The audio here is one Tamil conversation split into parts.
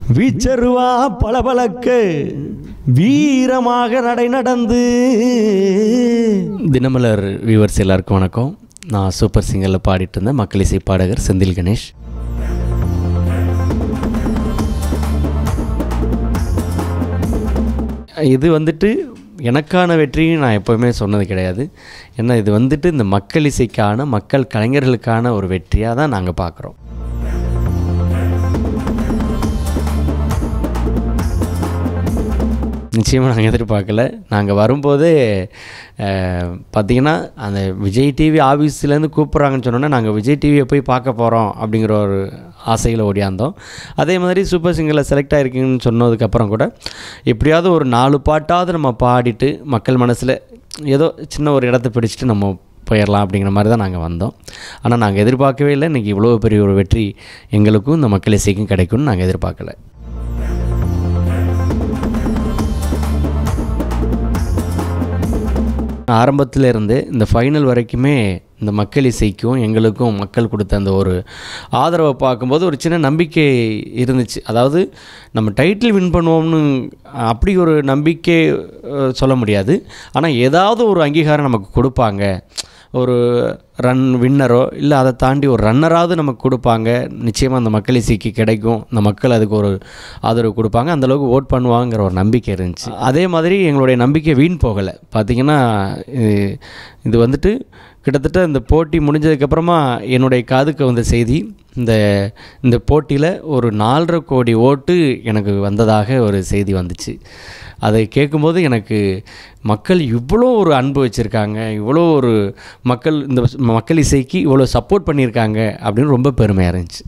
வீச்சருவா பளபளக்க வீரமாக நடை நடந்து தினமலர் வியூவர்ஸ் எல்லாருக்கும் வணக்கம் நான் சூப்பர் சிங்கரில் பாடிட்டு இருந்தேன் மக்கள் இசை பாடகர் செந்தில் கணேஷ் இது வந்துட்டு எனக்கான வெற்றின்னு நான் எப்போவுமே சொன்னது கிடையாது ஏன்னா இது வந்துட்டு இந்த மக்கள் இசைக்கான மக்கள் கலைஞர்களுக்கான ஒரு வெற்றியாக தான் நாங்கள் பார்க்குறோம் நிச்சயமாக நாங்கள் எதிர்பார்க்கல நாங்கள் வரும்போதே அஹ், பார்த்தீங்கன்னா அந்த விஜய் டிவி ஆஃபீஸ்லேருந்து கூப்பிட்றாங்கன்னு சொன்னோன்னே நாங்கள் விஜய் டிவியை போய் பார்க்க போகிறோம் அப்படிங்கிற ஒரு ஆசையில் ஓடியாந்தோம் அதே மாதிரி சூப்பர் சிங்கரில் செலக்ட் ஆகிருக்கீங்கன்னு சொன்னதுக்கப்புறம் கூட எப்படியாவது ஒரு நாலு பாட்டாவது நம்ம பாடிட்டு மக்கள் மனசில் ஏதோ சின்ன ஒரு இடத்த பிடிச்சிட்டு நம்ம போயிடலாம் அப்படிங்கிற மாதிரி தான் நாங்கள் வந்தோம் ஆனால் நாங்கள் எதிர்பார்க்கவே இல்லை இன்றைக்கி இவ்வளோ பெரிய ஒரு வெற்றி எங்களுக்கும் இந்த மக்கள் இசைக்கும் கிடைக்கும்னு நாங்கள் எதிர்பார்க்கல ஆரம்பத்தில் இருந்து இந்த ஃபைனல் வரைக்குமே இந்த மக்கள் இசைக்கும் எங்களுக்கும் மக்கள் கொடுத்த அந்த ஒரு ஆதரவை பார்க்கும்போது ஒரு சின்ன நம்பிக்கை இருந்துச்சு அதாவது நம்ம டைட்டில் வின் பண்ணுவோம்னு அப்படி ஒரு நம்பிக்கை அஹ், சொல்ல முடியாது ஆனால் ஏதாவது ஒரு அங்கீகாரம் நமக்கு கொடுப்பாங்க ஒரு ரன் வின்னரோ இல்லை அதை தாண்டி ஒரு ரன்னராவது நமக்கு கொடுப்பாங்க நிச்சயமாக அந்த மக்கள் இசைக்கு கிடைக்கும் இந்த மக்கள் அதுக்கு ஒரு ஆதரவு கொடுப்பாங்க அந்தளவுக்கு ஓட் பண்ணுவாங்கிற ஒரு நம்பிக்கை இருந்துச்சு அதே மாதிரி எங்களுடைய நம்பிக்கை வீண் போகலை பார்த்திங்கன்னா இது- இது வந்துட்டு கிட்டத்தட்ட இந்த போட்டி முடிஞ்சதுக்கப்புறமா என்னுடைய காதுக்கு வந்த செய்தி இந்த இந்த போட்டியில் ஒரு நாலரை கோடி ஓட்டு எனக்கு வந்ததாக ஒரு செய்தி வந்துச்சு அதை கேட்கும்போது எனக்கு மக்கள் இவ்வளோ ஒரு அன்பு வச்சுருக்காங்க இவ்வளோ ஒரு மக்கள் இந்த மக்கள் இசைக்கு இவ்வளோ சப்போர்ட் பண்ணியிருக்காங்க அப்படின்னு ரொம்ப பெருமையாக இருந்துச்சு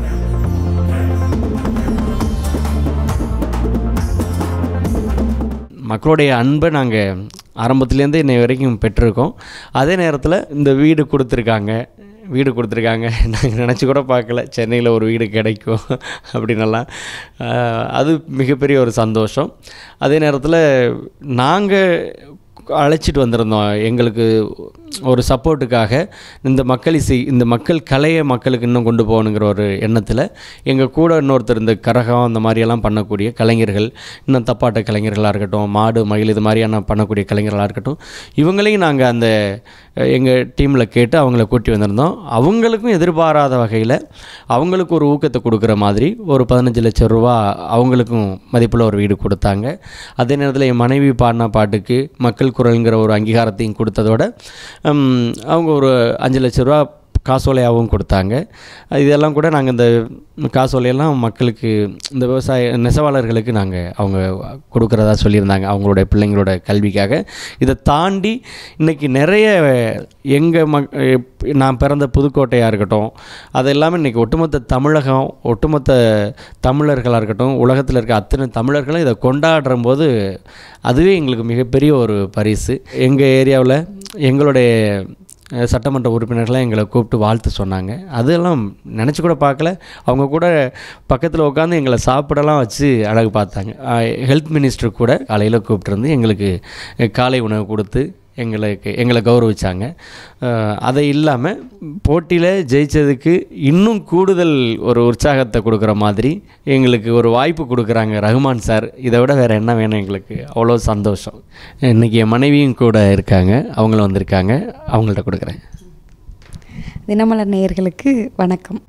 மக்களுடைய அன்பை நாங்கள் ஆரம்பத்துலேருந்தே இன்னை வரைக்கும் பெற்றிருக்கோம் அதே நேரத்தில் இந்த வீடு கொடுத்துருக்காங்க வீடு கொடுத்துருக்காங்க நாங்கள் நினச்சி கூட பார்க்கல சென்னையில் ஒரு வீடு கிடைக்கும் அப்படின்னலாம் ஆஹ், அது மிகப்பெரிய ஒரு சந்தோஷம் அதே நேரத்தில் நாங்கள் அழைச்சிட்டு வந்திருந்தோம் எங்களுக்கு ஒரு சப்போர்ட்டுக்காக இந்த மக்கள் இசை இந்த மக்கள் கலையை மக்களுக்கு இன்னும் கொண்டு போகணுங்கிற ஒரு எண்ணத்தில் எங்கள் கூட இன்னொருத்தர் இந்த கரகம் அந்த மாதிரியெல்லாம் பண்ணக்கூடிய கலைஞர்கள் இன்னும் தப்பாட்ட கலைஞர்களாக இருக்கட்டும் மாடு மயில் இது மாதிரியான பண்ணக்கூடிய கலைஞர்களாக இருக்கட்டும் இவங்களையும் நாங்கள் அந்த எங்கள் டீமில் கேட்டு அவங்கள கூட்டி வந்திருந்தோம் அவங்களுக்கும் எதிர்பாராத வகையில் அவங்களுக்கு ஒரு ஊக்கத்தை கொடுக்குற மாதிரி ஒரு பதினஞ்சு லட்சம் ரூபா அவங்களுக்கும் மதிப்புள்ள ஒரு வீடு கொடுத்தாங்க அதே நேரத்தில் என் மனைவி பாடின பாட்டுக்கு மக்கள் குரல்ங்கிற ஒரு அங்கீகாரத்தையும் கொடுத்ததோட ஹம், அவங்க ஒரு அஞ்சு லட்ச ரூபா காசோலையாகவும் கொடுத்தாங்க இதெல்லாம் கூட நாங்கள் இந்த காசோலையெல்லாம் மக்களுக்கு இந்த விவசாய நெசவாளர்களுக்கு நாங்கள் அவங்க கொடுக்குறதா சொல்லியிருந்தாங்க அவங்களுடைய பிள்ளைங்களோட கல்விக்காக இதை தாண்டி இன்றைக்கி நிறைய எங்கள் மக் நான் பிறந்த புதுக்கோட்டையாக இருக்கட்டும் அது எல்லாமே இன்றைக்கி ஒட்டுமொத்த தமிழகம் ஒட்டுமொத்த தமிழர்களாக இருக்கட்டும் உலகத்தில் இருக்க அத்தனை தமிழர்களும் இதை கொண்டாடுற போது அதுவே எங்களுக்கு மிகப்பெரிய ஒரு பரிசு எங்கள் ஏரியாவில் எங்களுடைய அஹ், சட்டமன்ற உறுப்பினர்களை எங்களை கூப்பிட்டு வாழ்த்து சொன்னாங்க அதெல்லாம் நினச்சி கூட பார்க்கல அவங்க கூட பக்கத்தில் உட்காந்து எங்களை சாப்பிடலாம் வச்சு அழகு பார்த்தாங்க ஹெல்த் மினிஸ்டர் கூட காலையில் கூப்பிட்டுருந்து எங்களுக்கு அஹ், காலை உணவு கொடுத்து எங்களுக்கு எங்களை கௌரவிச்சாங்க அஹ், அதை இல்லாமல் போட்டியில் ஜெயித்ததுக்கு இன்னும் கூடுதல் ஒரு உற்சாகத்தை கொடுக்குற மாதிரி எங்களுக்கு ஒரு வாய்ப்பு கொடுக்குறாங்க ரகுமான் சார் இதை விட வேறு என்ன வேணும் எங்களுக்கு அவ்வளோ சந்தோஷம் இன்றைக்கி என் மனைவியும் கூட இருக்காங்க அவங்களும் வந்திருக்காங்க அவங்கள்ட்ட கொடுக்குறேன் தினமலர் நேயர்களுக்கு வணக்கம்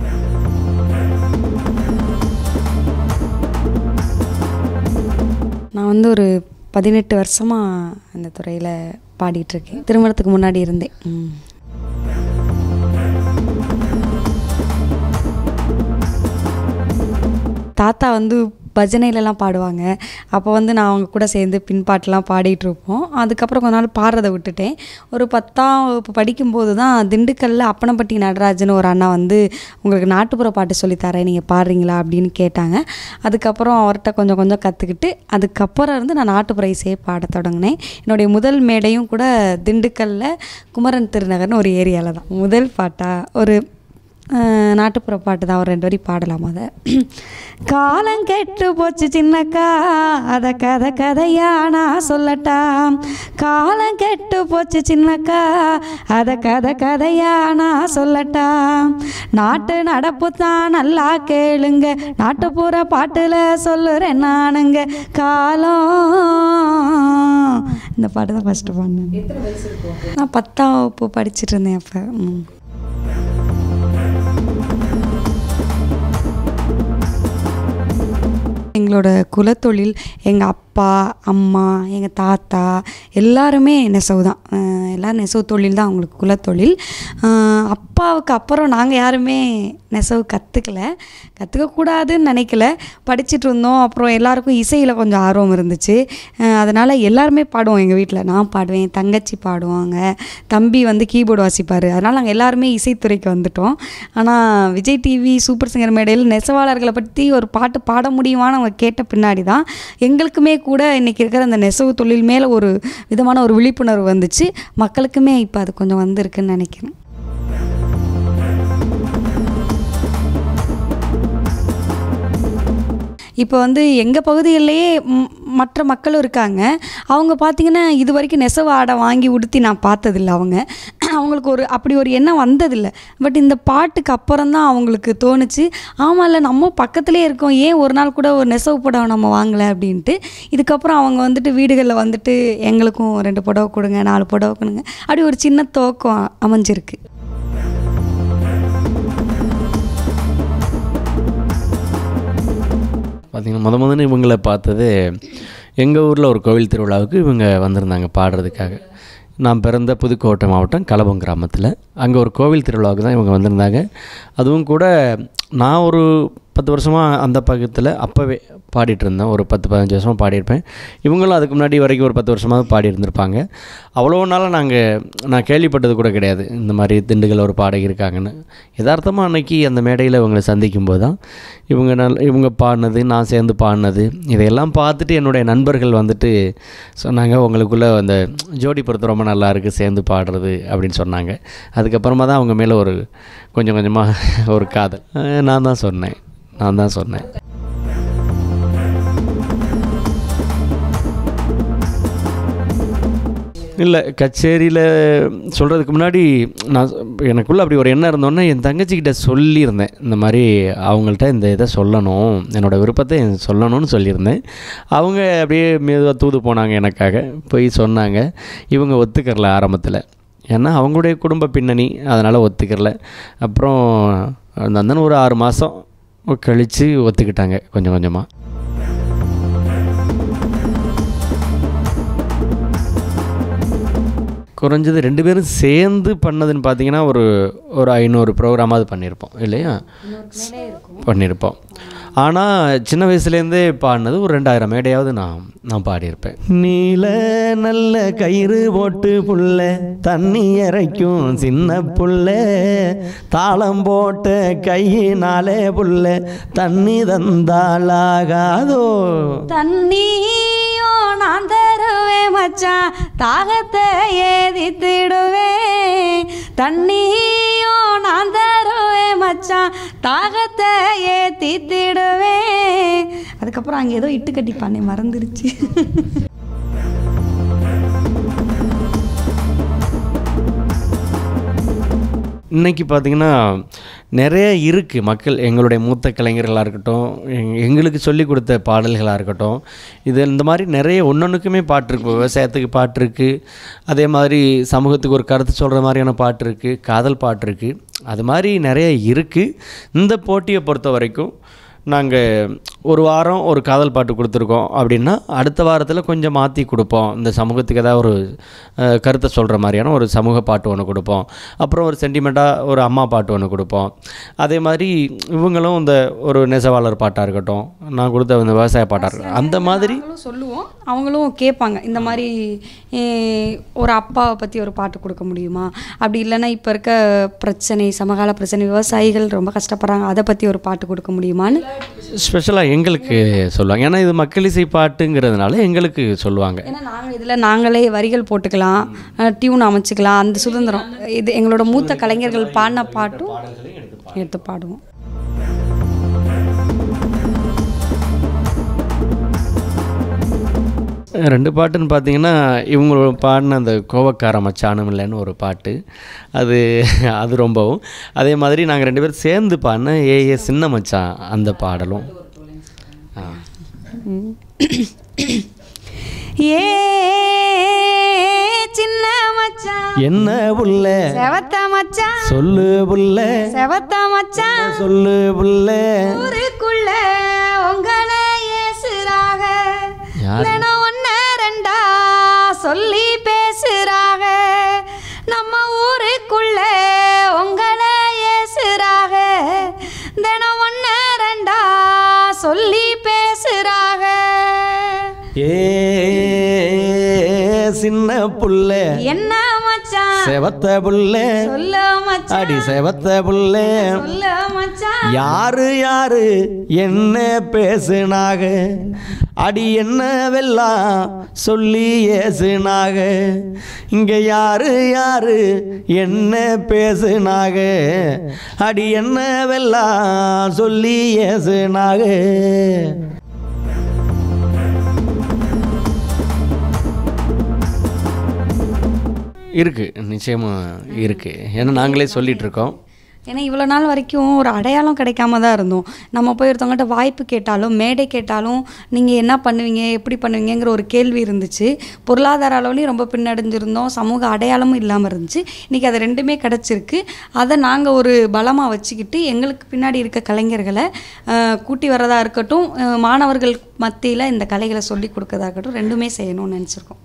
நான் வந்து ஒரு பதினெட்டு வருஷமாக அந்த துறையில் பாடிட்டுருக்கேன் திருமணத்துக்கு முன்னாடி இருந்தேன் ம். தாத்தா வந்து பஜனையிலலாம் பாடுவாங்க அப்போ வந்து நான் அவங்க கூட சேர்ந்து பின்பாட்டெலாம் பாடிட்டு இருப்போம் அதுக்கப்புறம் கொஞ்ச நாள் பாடுறதை விட்டுட்டேன் ஒரு பத்தாம் வகுப்பு படிக்கும்போது தான் திண்டுக்கல்ல அப்பனப்பட்டி நடராஜன் ஒரு அண்ணா வந்து உங்களுக்கு நாட்டுப்புற பாட்டு சொல்லித்தரேன் நீங்கள் பாடுறீங்களா அப்படின்னு கேட்டாங்க அதுக்கப்புறம் அவர்கிட்ட கொஞ்சம் கொஞ்சம் கற்றுக்கிட்டு அதுக்கப்புறம் இருந்து நான் நாட்டுப்புற இசையை பாடத் தொடங்கினேன் என்னுடைய முதல் மேடையும் கூட திண்டுக்கல்ல குமரன் திருநகர்னு ஒரு ஏரியாவில் தான் முதல் பாட்டா ஒரு அஹ், நாட்டுப்புற பாட்டு தான் ஒரு ரெண்டு வரி பாடலாம் அதை காலம் கெட்டு போச்சு சின்னக்கா அத கதை கதையா நான் சொல்லட்டா காலம் கெட்டு போச்சு சின்னக்கா அத கதை கதையா நான் சொல்லட்டா நாட்டு நடப்பு தான் நல்லா கேளுங்க நாட்டுப்புற பாட்டில் சொல்லுறேன் நானுங்க காலம் இந்த பாட்டு தான் ஃபஸ்ட்டு பாடினேன் நான் பத்தாம் வகுப்பு படிச்சுட்டு இருந்தேன் அப்போ ம் எங்களோட குலத்தொழில் எங்கள் அப்பா அம்மா எங்கள் தாத்தா எல்லாருமே நெசவு தான் அஹ் எல்லாரும் நெசவு தொழில் தான் அவங்களுக்கு குலத்தொழில் அஹ் அப்பாவுக்கு அப்புறம் நாங்கள் யாருமே நெசவு கற்றுக்கல கற்றுக்கக்கூடாதுன்னு நினைக்கல படிச்சுட்டு இருந்தோம் அப்புறம் எல்லாருக்கும் இசையில் கொஞ்சம் ஆர்வம் இருந்துச்சு அதனால் எல்லாருமே பாடுவோம் எங்கள் வீட்டில் நான் பாடுவேன் தங்கச்சி பாடுவாங்க தம்பி வந்து கீபோர்டு வாசிப்பார் அதனால் நாங்கள் எல்லாருமே இசைத்துறைக்கு வந்துட்டோம் ஆனால் விஜய் டிவி சூப்பர் சிங்கர் மேடையில் நெசவாளர்களை பற்றி ஒரு பாட்டு பாட முடியுமான்னு அவங்க கேட்ட பின்னாடி தான் எங்களுக்குமே கூட இன்றைக்கி இருக்கிற அந்த நெசவு தொழில் மேலே ஒரு விதமான ஒரு விழிப்புணர்வு வந்துச்சு மக்களுக்குமே இப்போ அது கொஞ்சம் வந்திருக்குன்னு நினைக்கிறேன் இப்போ வந்து எங்கள் பகுதிகளிலேயே ம், மற்ற மக்களும் இருக்காங்க அவங்க பார்த்திங்கன்னா இது வரைக்கும் நெசவு ஆடை வாங்கி உடுத்தி நான் பார்த்ததில்ல அவங்க அவங்களுக்கு ஒரு அப்படி ஒரு எண்ணம் வந்ததில்லை பட் இந்த பாட்டுக்கு அப்புறம் தான் அவங்களுக்கு தோணுச்சு ஆமாம்ல நம்ம பக்கத்துலேயே இருக்கோம் ஏன் ஒரு நாள் கூட ஒரு நெசவு புடவை நம்ம வாங்கலை அப்படின்ட்டு இதுக்கப்புறம் அவங்க வந்துட்டு வீடுகளில் வந்துட்டு எங்களுக்கும் ரெண்டு புடவை கொடுங்க நாலு புடவை கொடுங்க அப்படி ஒரு சின்ன துவக்கம் அமைஞ்சிருக்கு பார்த்திங்கன்னா முத முதன்னு இவங்களை பார்த்தது எங்கள் ஊரில் ஒரு கோவில் திருவிழாவுக்கு இவங்க வந்திருந்தாங்க பாடுறதுக்காக நான் பிறந்த புதுக்கோட்டை மாவட்டம் கலபம் கிராமத்தில் அங்கே ஒரு கோவில் திருவிழாவுக்கு தான் இவங்க வந்திருந்தாங்க அதுவும் கூட நான் ஒரு பத்து வருஷமாக அந்த பக்கத்தில் அப்போவே பாடிட்டு இருந்தேன் ஒரு பத்து பதினஞ்சு வருஷமாக பாடியிருப்பேன் இவங்களும் அதுக்கு முன்னாடி வரைக்கும் ஒரு பத்து வருஷமாக பாடி இருந்திருப்பாங்க அவ்வளோ நாளாக நாங்கள் நான் கேள்விப்பட்டது கூட கிடையாது இந்த மாதிரி திண்டுக்கல் ஒரு பாடகி இருக்காங்கன்னு யதார்த்தமாக அன்னைக்கு அந்த மேடையில் இவங்களை சந்திக்கும் போது தான் இவங்க நல் இவங்க பாடினது நான் சேர்ந்து பாடினது இதையெல்லாம் பார்த்துட்டு என்னுடைய நண்பர்கள் வந்துட்டு சொன்னாங்க உங்களுக்குள்ளே அந்த ஜோடி பொறுத்து ரொம்ப நல்லா இருக்குது சேர்ந்து பாடுறது அப்படின்னு சொன்னாங்க அதுக்கப்புறமா தான் அவங்க மேலே ஒரு கொஞ்சம் கொஞ்சமாக ஒரு காதல் அஹ் நான் தான் சொன்னேன் நான் தான் சொன்னேன் இல்லை கச்சேரியில் சொல்கிறதுக்கு முன்னாடி நான் எனக்குள்ளே அப்படி ஒரு எண்ணம் இருந்தோன்னே என் தங்கச்சிக்கிட்ட சொல்லியிருந்தேன் இந்த மாதிரி அவங்கள்ட்ட இந்த இதை சொல்லணும் என்னோடய விருப்பத்தை சொல்லணும்னு சொல்லியிருந்தேன் அவங்க அப்படியே மெதுவாக தூது போனாங்க எனக்காக போய் சொன்னாங்க இவங்க ஒத்துக்கறல ஆரம்பத்தில் ஏன்னா அவங்களுடைய குடும்ப பின்னணி அதனால் ஒத்துக்கறல அப்புறம் அந்த அந்தன்னு ஒரு ஆறு மாதம் கழித்து ஒத்துக்கிட்டாங்க கொஞ்சம் கொஞ்சமாக குறைஞ்சது ரெண்டு பேரும் சேர்ந்து பண்ணதுன்னு பார்த்தீங்கன்னா ஒரு ஒரு ஐநூறு ப்ரோக்ராமாவது பண்ணியிருப்போம் இல்லையா பண்ணியிருப்போம் ஆனால் சின்ன வயசுலேருந்தே பாடினது ஒரு ரெண்டாயிரம் மேடையாவது நான் நான் பாடியிருப்பேன் நீல நல்ல கயிறு போட்டு புள்ள தண்ணி இறைக்கும் சின்ன புள்ள தாளம் போட்ட கையினாலே புள்ள தண்ணி தந்தாலாகாதோ தண்ணியோ நான் தருவேன் மச்சான் தாகத்தை ஏதித்திடுவேன் தண்ணியோ நான் தருவேன் மச்சான் தாகத்தை ஏத்தித்திடுவேன் அதுக்கப்புறம் அங்கே ஏதோ இட்டு கட்டி பண்ணி மறந்துருச்சு இன்னைக்கு பார்த்தீங்கன்னா நிறைய இருக்குது மக்கள் எங்களுடைய மூத்த கலைஞர்களாக இருக்கட்டும் எங் எங்களுக்கு சொல்லி கொடுத்த பாடல்களாக இருக்கட்டும் இது இந்த மாதிரி நிறைய ஒன்றொன்றுக்குமே பாட்டு இருக்கு விவசாயத்துக்கு பாட்டு இருக்குது அதே மாதிரி சமூகத்துக்கு ஒரு கருத்து சொல்கிற மாதிரியான பாட்டு இருக்குது காதல் பாட்டு இருக்குது அது மாதிரி நிறைய இருக்குது இந்த போட்டியை பொறுத்த வரைக்கும் நாங்கள் ஒரு வாரம் ஒரு காதல் பாட்டு கொடுத்துருக்கோம் அப்படின்னா அடுத்த வாரத்தில் கொஞ்சம் மாற்றி கொடுப்போம் இந்த சமூகத்துக்கு ஏதாவது ஒரு அஹ், கருத்தை சொல்கிற மாதிரியான ஒரு சமூக பாட்டு ஒன்று கொடுப்போம் அப்புறம் ஒரு சென்டிமெண்ட்டாக ஒரு அம்மா பாட்டு ஒன்று கொடுப்போம் அதே மாதிரி இவங்களும் இந்த ஒரு நெசவாளர் பாட்டாக இருக்கட்டும் நான் கொடுத்த இந்த விவசாய பாட்டாக இருக்கட்டும் அந்த மாதிரி நாங்களும் சொல்லுவோம் அவங்களும் கேட்பாங்க இந்த மாதிரி eh, ஒரு அப்பாவை பற்றி ஒரு பாட்டு கொடுக்க முடியுமா அப்படி இல்லைன்னா இப்போ இருக்க பிரச்சனை சமகால பிரச்சனை விவசாயிகள் ரொம்ப கஷ்டப்படுறாங்க அதை பற்றி ஒரு பாட்டு கொடுக்க முடியுமான்னு ஸ்பெஷலாக எங்களுக்கு சொல்லுவாங்க ஏன்னா இது மக்கள் இசை பாட்டுங்கிறதுனால எங்களுக்கு சொல்லுவாங்க ஏன்னா நாங்கள் இதில் நாங்களே வரிகள் போட்டுக்கலாம் டியூன் அமைச்சுக்கலாம் அந்த சுதந்திரம் இது எங்களோட மூத்த கலைஞர்கள் பாடின பாட்டும் எடுத்து பாடுவோம் ரெண்டு பாட்டுன்னு பார்த்தீங்கன்னா இவங்க பாடின அந்த கோவக்கார மச்சானும் இல்லைன்னு ஒரு பாட்டு அது அது ரொம்பவும் அதே மாதிரி நாங்கள் ரெண்டு பேரும் சேர்ந்து பாடின ஏ ஏ சின்ன மச்சான் அந்த பாடலும் ஆ ஏ சின்ன மச்சான் என்ன புள்ள செவத்த மச்சான் சொல்லு புள்ள செவத்த மச்சான் சொல்லு புள்ள ஊருக்குள்ள உங்களை ஏசுறாக யார்? தினம் ஒன்று ரெண்டா சொல்லி பேசுறாக நம்ம ஊருக்குள்ள உங்களை ஏசுறாக தினம் ஒன்று ரெண்டா சொல்லி பேசுறாக ஏ சின்ன புள்ள என்ன மச்சான் செவத்த புள்ள சொல்ல மச்சான் அடி செவத்த புள்ள சொல்ல மச்சான் யாரு யாரு என்ன பேசுனாக அடி என்னவெல்லாம் சொல்லி ஏசுனாக இங்க யாரு யாரு என்ன பேசுனாக அடி என்னவெல்லாம் சொல்லி ஏசுனாக இருக்கு நிச்சயமா இருக்கு ஏன்னா நாங்களே சொல்லிட்டு இருக்கோம் ஏன்னா இவ்வளோ நாள் வரைக்கும் ஒரு அடையாளம் கிடைக்காம தான் இருந்தோம் நம்ம போய் ஒருத்தவங்ககிட்ட வாய்ப்பு கேட்டாலும் மேடை கேட்டாலும் நீங்கள் என்ன பண்ணுவீங்க எப்படி பண்ணுவீங்கங்கிற ஒரு கேள்வி இருந்துச்சு பொருளாதார அளவுலையும் ரொம்ப பின்னடைஞ்சிருந்தோம் சமூக அடையாளமும் இல்லாமல் இருந்துச்சு இன்றைக்கி அது ரெண்டுமே கிடச்சிருக்கு அதை நாங்கள் ஒரு பலமாக வச்சுக்கிட்டு எங்களுக்கு பின்னாடி இருக்க கலைஞர்களை அஹ், கூட்டி வரதா இருக்கட்டும் அஹ், மாணவர்கள் மத்தியில் இந்த கலைகளை சொல்லி கொடுக்கறதா இருக்கட்டும் ரெண்டுமே செய்யணும்னு நினச்சிருக்கோம்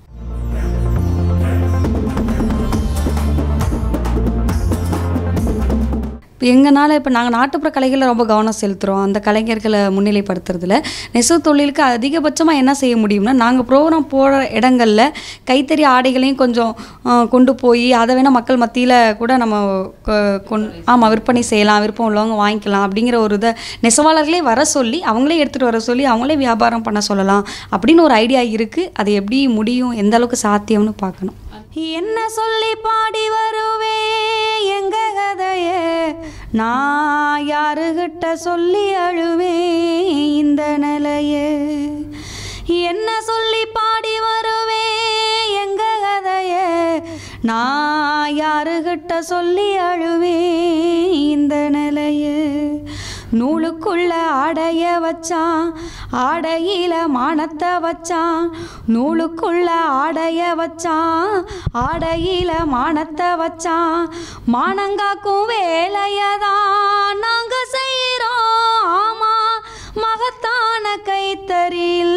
இப்போ எங்களால் இப்போ நாங்கள் நாட்டுப்புற கலைகளில் ரொம்ப கவனம் செலுத்துகிறோம் அந்த கலைஞர்களை முன்னிலைப்படுத்துறதுல நெசவு தொழிலுக்கு அதிகபட்சமாக என்ன செய்ய முடியும்னா நாங்கள் ப்ரோக்ராம் போகிற இடங்களில் கைத்தறி ஆடைகளையும் கொஞ்சம் அஹ், கொண்டு போய் அதை வேணால் மக்கள் மத்தியில் கூட நம்ம கொ- கொண் ஆமாம் விற்பனை செய்யலாம் விருப்பம் உள்ளவங்க வாங்கிக்கலாம் அப்படிங்கிற ஒரு இதை நெசவாளர்களே வர சொல்லி அவங்களே எடுத்துகிட்டு வர சொல்லி அவங்களே வியாபாரம் பண்ண சொல்லலாம் அப்படின்னு ஒரு ஐடியா இருக்குது அது எப்படி முடியும் எந்த அளவுக்கு சாத்தியம்னு பார்க்கணும் என்ன சொல்லி பாடி வருவே எங்க கதையே நான் யாருகிட்ட சொல்லி அழுவேன் இந்த நிலையே என்ன சொல்லி பாடி வருவே எங்க கதையே நான் யாருகிட்ட சொல்லி அழுவேன் இந்த நிலையே நூலுக்குள்ள ஆடைய வச்சான் ஆடையில மானத்தை வச்சான் நூலுக்குள்ள ஆடைய வச்சான் ஆடையில மானத்தை வச்சான் மானங்காக்கும் வேலையதான் நாங்க செய்கிறோம் ஆமா மகத்தான கைத்தறியில்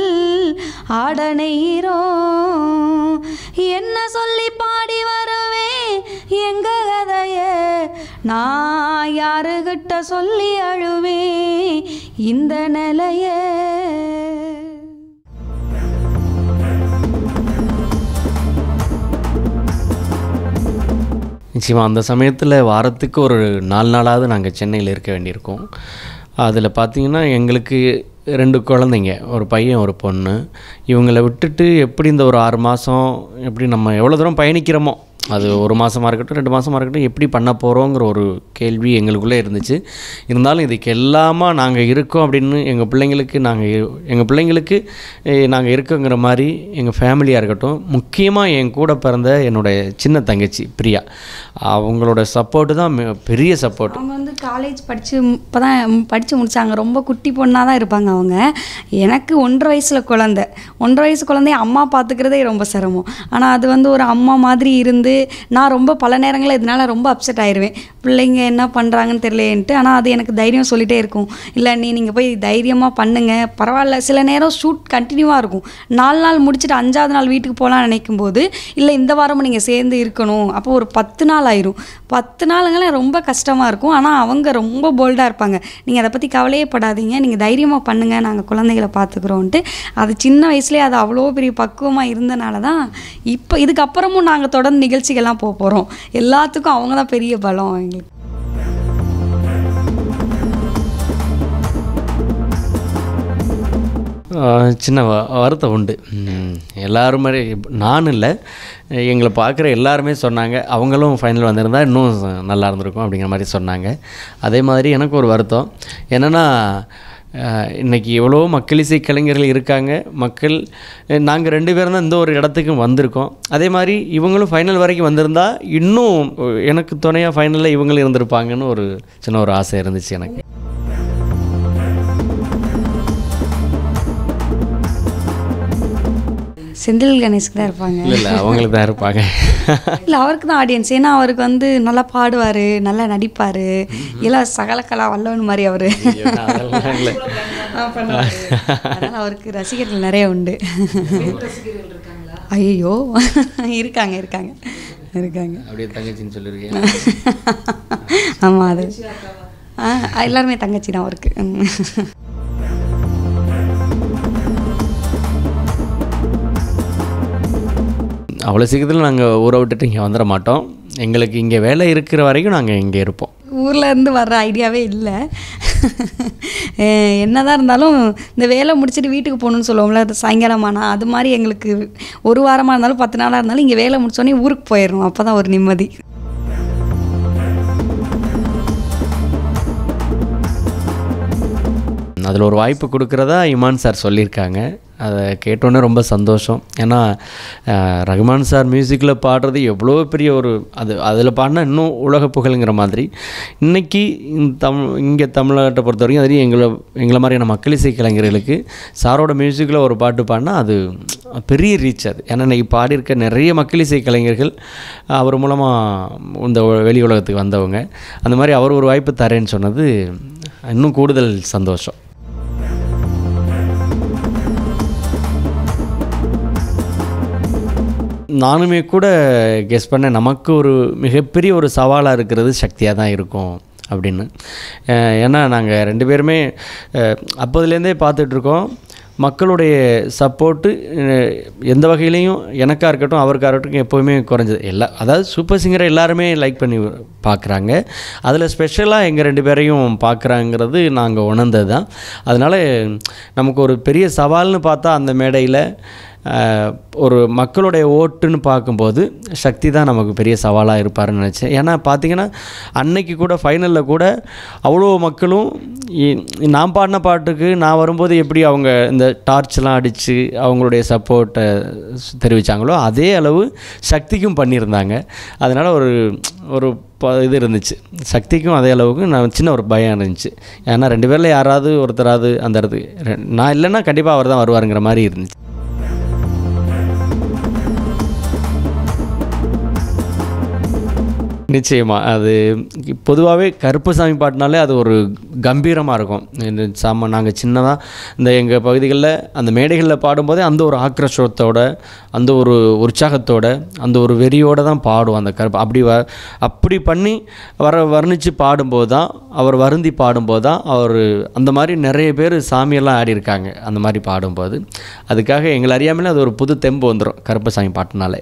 ஆடனைகிறோம் என்ன சொல்லி பாடி வருவேன் எங்க கதைய நான் யாருகிட்ட சொல்லி அழுவேன் இந்த நிலைய நிச்சயமாக அந்த சமயத்தில் வாரத்துக்கு ஒரு நாலு நாளாவது நாங்கள் சென்னையில் இருக்க வேண்டியிருக்கோம் அதில் பார்த்தீங்கன்னா எங்களுக்கு ரெண்டு குழந்தைங்க ஒரு பையன் ஒரு பொண்ணு இவங்களை விட்டுட்டு எப்படி இந்த ஒரு ஆறு மாதம் எப்படி நம்ம எவ்வளோ தூரம் பயணிக்கிறோமோ அது ஒரு மாதமாக இருக்கட்டும் ரெண்டு மாதமாக இருக்கட்டும் எப்படி பண்ண போகிறோங்கிற ஒரு கேள்வி எங்களுக்குள்ளே இருந்துச்சு இருந்தாலும் இதுக்கு எல்லாமா நாங்கள் இருக்கோம் அப்படின்னு எங்கள் பிள்ளைங்களுக்கு நாங்கள் எங்கள் பிள்ளைங்களுக்கு நாங்கள் இருக்கோங்கிற மாதிரி எங்கள் ஃபேமிலியாக இருக்கட்டும் முக்கியமாக என் கூட பிறந்த என்னுடைய சின்ன தங்கச்சி பிரியா அவங்களோட சப்போர்ட்டு தான் மி- பெரிய சப்போர்ட் அவங்க வந்து காலேஜ் படித்து இப்போ தான் படித்து முடித்தாங்க ரொம்ப குட்டி பொண்ணாக தான் இருப்பாங்க அவங்க எனக்கு ஒன்றரை வயசில் குழந்த ஒன்றரை வயசு குழந்தைய அம்மா பார்த்துக்கிறதே ரொம்ப சிரமம் ஆனால் அது வந்து ஒரு அம்மா மாதிரி இருந்து நான் ரொம்ப பல நேரங்களில் இதனால ரொம்ப அப்செட் ஆயிடுவேன் பிள்ளைங்க என்ன பண்ணுறாங்கன்னு தெரியலேன்ட்டு ஆனால் அது எனக்கு தைரியம் சொல்லிகிட்டே இருக்கும் இல்லை நீ நீங்கள் போய் தைரியமாக பண்ணுங்க பரவாயில்ல சில நேரம் ஷூட் கண்டினியூவாக இருக்கும் நாலு நாள் முடிச்சுட்டு அஞ்சாவது நாள் வீட்டுக்கு போகலான்னு நினைக்கும் போது இல்லை இந்த வாரமும் நீங்கள் சேர்ந்து இருக்கணும் அப்போ ஒரு பத்து நாள் ஆயிரும் பத்து நாளுங்களாம் ரொம்ப கஷ்டமாக இருக்கும் ஆனால் அவங்க ரொம்ப போல்டாக இருப்பாங்க நீங்கள் அதை பற்றி கவலையே படாதீங்க நீங்கள் தைரியமாக பண்ணுங்கள் நாங்கள் குழந்தைகளை பார்த்துக்குறோன்ட்டு அது சின்ன வயசுலேயே அது அவ்வளோ பெரிய பக்குவமாக இருந்தனால தான் இப்போ இதுக்கப்புறமும் நாங்கள் தொடர்ந்து நிகழ்ச்சிகள்லாம் போக போகிறோம் எல்லாத்துக்கும் அவங்க தான் பெரிய பலம் எங்களுக்கு ஆஹ் சின்ன வ- வருத்தம் உண்டு ம், எல்லாரும் மாதிரி நான் இல்லை எங்களை பார்க்குற எல்லாருமே சொன்னாங்க அவங்களும் ஃபைனல் வந்திருந்தா இன்னும் நல்லா இருந்திருக்கும் அப்படிங்கிற மாதிரி சொன்னாங்க அதே மாதிரி எனக்கு ஒரு வருத்தம் என்னென்னா இன்றைக்கி எவ்வளோ மக்கள் இசை கலைஞர்கள் இருக்காங்க மக்கள் நாங்கள் ரெண்டு பேரும் தான் இந்த ஒரு இடத்துக்கு வந்திருக்கோம் அதே மாதிரி இவங்களும் ஃபைனல் வரைக்கும் வந்திருந்தா இன்னும் எனக்கு துணையாக ஃபைனலில் இவங்களும் இருந்திருப்பாங்கன்னு ஒரு சின்ன ஒரு ஆசை இருந்துச்சு எனக்கு செந்தில் கணேஷ்க்கு தான் இருப்பாங்க இல்லை இல்லை அவங்களுக்கு தான் இருப்பாங்க இல்லை அவருக்கு தான் ஆடியன்ஸ் ஏன்னா அவருக்கு வந்து நல்லா பாடுவார் நல்லா நடிப்பார் எல்லாம் சகலக்கலா வல்லவன் மாதிரி அவர் அதெல்லாம் இல்லை அதனால் அவருக்கு ரசிகர்கள் நிறைய உண்டு ஐயோ இருக்காங்க இருக்காங்க இருக்காங்க அப்படியே தங்கச்சின்னு சொல்லியிருக்கேன் ஆமாம் அது ஆ எல்லாருமே தங்கச்சி தான் அவருக்கு ம். அவ்வளோ சீக்கிரத்தில் நாங்கள் ஊரை விட்டுட்டு இங்கே வந்துட மாட்டோம் எங்களுக்கு இங்கே வேலை இருக்கிற வரைக்கும் நாங்கள் இங்கே இருப்போம் ஊர்ல இருந்து வர்ற ஐடியாவே இல்லை என்னதான் இருந்தாலும் இந்த வேலை முடிச்சுட்டு வீட்டுக்கு போகணுன்னு சொல்லுவோம்ல அது சாயங்காலம் ஆனால் அது மாதிரி எங்களுக்கு ஒரு வாரமாக இருந்தாலும் பத்து நாளாக இருந்தாலும் இங்கே வேலை முடிச்சோடனே ஊருக்கு போயிடணும் அப்போ தான் ஒரு நிம்மதி அதில் ஒரு வாய்ப்பு கொடுக்குறதா இமான் சார் சொல்லியிருக்காங்க அதை கேட்டோன்னே ரொம்ப சந்தோஷம் ஏன்னா அஹ், ரகுமான் சார் மியூசிக்கில் பாடுறது எவ்வளோ பெரிய ஒரு அது அதில் பாடினா இன்னும் உலக புகழுங்கிற மாதிரி இன்றைக்கி தமிழ் இங்கே தமிழ்நாட்டை பொறுத்த வரைக்கும் அதுலேயும் எங்களை எங்களை மாதிரியான மக்கள் இசை கலைஞர்களுக்கு சாரோட மியூசிக்கில் ஒரு பாட்டு பாடினா அது பெரிய ரீச் அது ஏன்னா இன்னைக்கு பாடியிருக்க நிறைய மக்கள் இசை கலைஞர்கள் அவர் மூலமாக இந்த உ- வெளி உலகத்துக்கு வந்தவங்க அந்த மாதிரி அவர் ஒரு வாய்ப்பு தரேன்னு சொன்னது இன்னும் கூடுதல் சந்தோஷம் நானுமே கூட கெஸ் பண்ணேன் நமக்கு ஒரு மிகப்பெரிய ஒரு சவாலாக இருக்கிறது சக்தியாக தான் இருக்கும் அப்படின்னு அஹ் ஏன்னா நாங்கள் ரெண்டு பேருமே அஹ் அப்போதுலேருந்தே பார்த்துட்ருக்கோம் மக்களுடைய சப்போர்ட்டு எந்த வகையிலையும் எனக்காக இருக்கட்டும் அவருக்காக இருக்கட்டும் எப்போவுமே குறைஞ்சது எல்லா அதாவது சூப்பர் சிங்கரை எல்லாருமே லைக் பண்ணி பார்க்குறாங்க அதில் ஸ்பெஷலாக எங்கள் ரெண்டு பேரையும் பார்க்குறாங்கிறது நாங்கள் உணர்ந்தது தான் அதனால் நமக்கு ஒரு பெரிய சவால்னு பார்த்தா அந்த மேடையில் ஆஹ், ஒரு மக்களுடைய ஓட்டுன்னு பார்க்கும்போது சக்தி தான் நமக்கு பெரிய சவாலாக இருப்பாருன்னு நினச்சேன் ஏன்னா பார்த்தீங்கன்னா அன்னைக்கு கூட ஃபைனலில் கூட அவ்வளோ மக்களும் இ- நான் பாடின பாட்டுக்கு நான் வரும்போது எப்படி அவங்க இந்த டார்ச்லாம் அடித்து அவங்களுடைய சப்போர்ட்டை தெரிவித்தாங்களோ அதே அளவு சக்திக்கும் பண்ணியிருந்தாங்க அதனால் ஒரு ஒரு ப- இது இருந்துச்சு சக்திக்கும் அதே அளவுக்கு நான் சின்ன ஒரு பயம் இருந்துச்சு ஏன்னா ரெண்டு பேரில் யாராவது ஒருத்தராவது அந்த இடத்துக்கு ரெ- நான் இல்லைன்னா கண்டிப்பாக அவர் தான் வருவாருங்கிற மாதிரி இருந்துச்சு நிச்சயமா அது பொதுவாகவே கருப்பசாமி பாட்டுனாலே அது ஒரு கம்பீரமாக இருக்கும் இந்த சாம நாங்கள் சின்னதாக இந்த எங்கள் பகுதிகளில் அந்த மேடைகளில் பாடும்போதே அந்த ஒரு ஆக்ரோஷத்தோட அந்த ஒரு உற்சாகத்தோட அந்த ஒரு வெறியோட தான் பாடுவோம் அந்த கருப்பு அப்படி வ அப்படி பண்ணி வர வர்ணித்து பாடும்போது தான் அவர் வருந்தி பாடும்போது தான் அவர் அந்த மாதிரி நிறைய பேர் சாமியெல்லாம் ஆடி இருக்காங்க அந்த மாதிரி பாடும்போது அதுக்காக எங்களை அறியாமலே அது ஒரு புது தெம்பு வந்துடும் கருப்பசாமி பாட்டுனாலே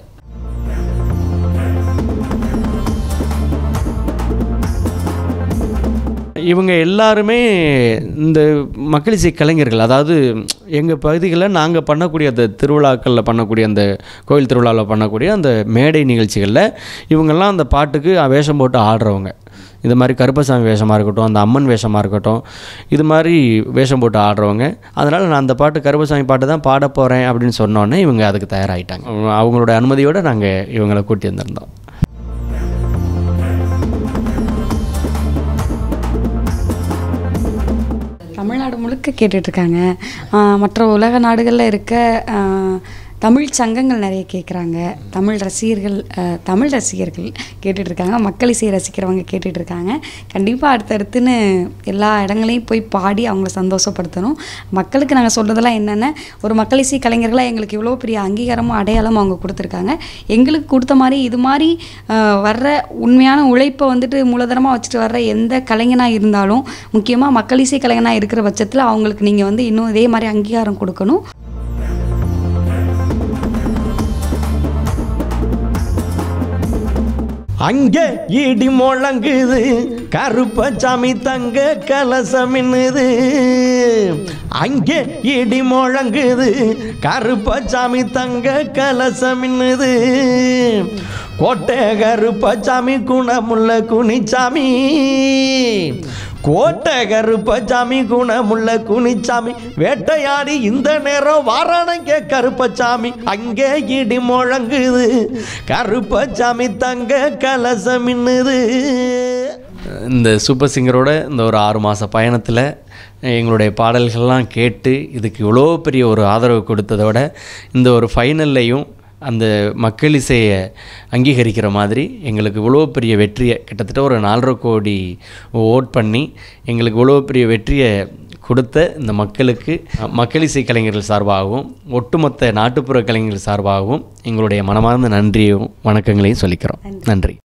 இவங்க எல்லாருமே இந்த மக்களிசை கலைஞர்கள் அதாவது எங்கள் பகுதிகளில் நாங்கள் பண்ணக்கூடிய அந்த திருவிழாக்களில் பண்ணக்கூடிய அந்த கோயில் திருவிழாவில் பண்ணக்கூடிய அந்த மேடை நிகழ்ச்சிகளில் இவங்கெல்லாம் அந்த பாட்டுக்கு வேஷம் போட்டு ஆடுறவங்க இது மாதிரி கருப்பசாமி வேஷமாக இருக்கட்டும் அந்த அம்மன் வேஷமாக இருக்கட்டும் இது மாதிரி வேஷம் போட்டு ஆடுறவங்க அதனால் நான் அந்த பாட்டு கருப்பசாமி பாட்டு தான் பாட போகிறேன் அப்படின்னு சொன்னோன்னே இவங்க அதுக்கு தயாராகிட்டாங்க அவங்களோட அனுமதியோடு நாங்கள் இவங்களை கூட்டி வந்திருந்தோம் தமிழ்நாடு முழுக்க கேட்டுட்ருக்காங்க மற்ற உலக நாடுகளில் இருக்க ஆ, தமிழ் சங்கங்கள் நிறைய கேட்குறாங்க தமிழ் ரசிகர்கள் ஆ, தமிழ் ரசிகர்கள் கேட்டுட்ருக்காங்க மக்கள் இசையை ரசிக்கிறவங்க கேட்டுட்ருக்காங்க கண்டிப்பாக அடுத்தடுத்துன்னு எல்லா இடங்களையும் போய் பாடி அவங்கள சந்தோஷப்படுத்தணும் மக்களுக்கு நாங்கள் சொல்கிறதெல்லாம் என்னென்ன ஒரு மக்கள் இசை கலைஞர்களாக எங்களுக்கு இவ்வளோ பெரிய அங்கீகாரமும் அடையாளமும் அவங்க கொடுத்துருக்காங்க எங்களுக்கு கொடுத்த மாதிரி இது மாதிரி ஆ, வர்ற உண்மையான உழைப்பை வந்துட்டு மூலதனமாக வச்சுட்டு வர்ற எந்த கலைஞனாக இருந்தாலும் முக்கியமாக மக்கள் இசை கலைஞனாக இருக்கிற பட்சத்தில் அவங்களுக்கு நீங்கள் வந்து இன்னும் இதே மாதிரி அங்கீகாரம் கொடுக்கணும் அங்கே இடி முழங்குது கருப்பசாமி தங்க கலசமின்னுது அங்கே இடி முழங்குது கருப்பசாமி தங்க கலசம் மின்னுது கோட்டை கருப்பசாமி குணமுள்ள குனிச்சாமி கோட்டை கருப்பசாமி குணமுள்ள குனிச்சாமி வேட்டையாடி இந்த நேரம் வாரானங்க கருப்பசாமி அங்கே இடி முழங்குது கருப்பசாமி தங்க கலசம் மின்னுது இந்த சூப்பர் சிங்கரோட இந்த ஒரு ஆறு மாத பயணத்தில் எங்களுடைய பாடல்கள்லாம் கேட்டு இதுக்கு இவ்வளோ பெரிய ஒரு ஆதரவு கொடுத்ததோட இந்த ஒரு ஃபைனல்லையும் அந்த மக்கள் இசையை அங்கீகரிக்கிற மாதிரி எங்களுக்கு இவ்வளோ பெரிய வெற்றியை கிட்டத்தட்ட ஒரு நாலரை கோடி ஓட் பண்ணி எங்களுக்கு இவ்வளோ பெரிய வெற்றியை கொடுத்த இந்த மக்களுக்கு மக்கள் இசை கலைஞர்கள் சார்பாகவும் ஒட்டுமொத்த நாட்டுப்புற கலைஞர்கள் சார்பாகவும் எங்களுடைய மனமார்ந்த நன்றியும் வணக்கங்களையும் சொல்லிக்கிறோம் நன்றி